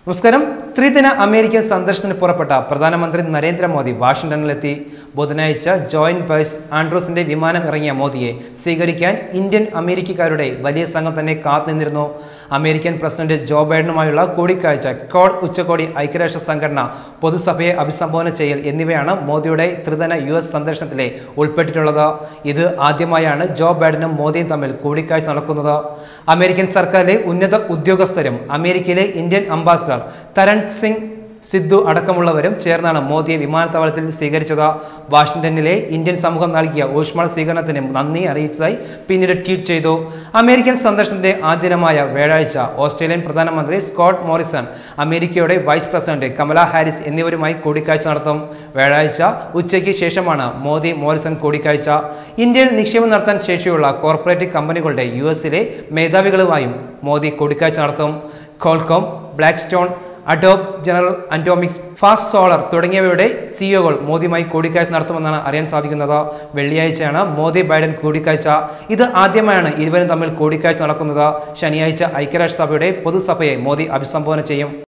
നമസ്കാരം ത്രിദിന അമേരിക്കൻ സന്ദർശനത്തിന് പുറപ്പെട്ട പ്രധാനമന്ത്രി നരേന്ദ്രമോദി വാഷിംഗ്ടണിലെത്തി ബുധനാഴ്ച ജോയിന്റ് ബൈസ് ആൻഡ്രൂസിന്റെ വിമാനം ഇറങ്ങിയ മോദിയെ സ്വീകരിക്കാൻ ഇന്ത്യൻ അമേരിക്കക്കാരുടെ വലിയ സംഘം തന്നെ കാത്തുനിന്നിരുന്നു അമേരിക്കൻ പ്രസിഡന്റ് ജോ ബൈഡനുമായുള്ള കൂടിക്കാഴ്ച കോഡ് ഉച്ചകോടി ഐക്യരാഷ്ട്ര സംഘടന പൊതുസഭയെ അഭിസംബോധന ചെയ്യൽ എന്നിവയാണ് മോദിയുടെ ത്രിദിന യു എസ് സന്ദർശനത്തിലെ ഉൾപ്പെട്ടിട്ടുള്ളത് ഇത് ആദ്യമായാണ് ജോ ബൈഡനും മോദിയും തമ്മിൽ കൂടിക്കാഴ്ച നടക്കുന്നത് അമേരിക്കൻ സർക്കാരിലെ ഉന്നത ഉദ്യോഗസ്ഥരും അമേരിക്കയിലെ ഇന്ത്യൻ അംബാസിഡർ തരൺ സിംഗ് സിദ്ധു അടക്കമുള്ളവരും ചേർന്നാണ് മോദിയെ വിമാനത്താവളത്തിൽ സ്വീകരിച്ചത് വാഷിംഗ്ടണിലെ ഇന്ത്യൻ സമൂഹം നൽകിയ ഊഷ്മള സ്വീകരണത്തിന് നന്ദി അറിയിച്ചതായി പിന്നീട് ട്വീറ്റ് ചെയ്തു അമേരിക്കൻ സന്ദർശനത്തിന്റെ ആദ്യമായ വ്യാഴാഴ്ച ഓസ്ട്രേലിയൻ പ്രധാനമന്ത്രി സ്കോട്ട് മോറിസൺ അമേരിക്കയുടെ വൈസ് പ്രസിഡന്റ് കമല ഹാരിസ് എന്നിവരുമായി കൂടിക്കാഴ്ച നടത്തും വ്യാഴാഴ്ച ഉച്ചയ്ക്ക് ശേഷമാണ് മോദി മോറിസൺ കൂടിക്കാഴ്ച ഇന്ത്യയിൽ നിക്ഷേപം നടത്താൻ ശേഷിയുള്ള കോർപ്പറേറ്റ് കമ്പനികളുടെ യു എസിലെ മേധാവികളുമായും മോദി കൂടിക്കാഴ്ച നടത്തും Qualcomm Black Adobe General Atomics First Solar തുടങ്ങിയവയുടെ സിഇഒകൾ മോദിയുമായി കൂടിക്കാഴ്ച നടത്തുമെന്നാണ് അറിയാൻ സാധിക്കുന്നത് വെള്ളിയാഴ്ചയാണ് മോദി ബൈഡൻ കൂടിക്കാഴ്ച ഇത് ആദ്യമായാണ് ഇരുവരും തമ്മിൽ കൂടിക്കാഴ്ച നടക്കുന്നത് ശനിയാഴ്ച ഐക്യരാഷ്ട്രസഭയുടെ പൊതുസഭയെ മോദി അഭിസംബോധന ചെയ്യും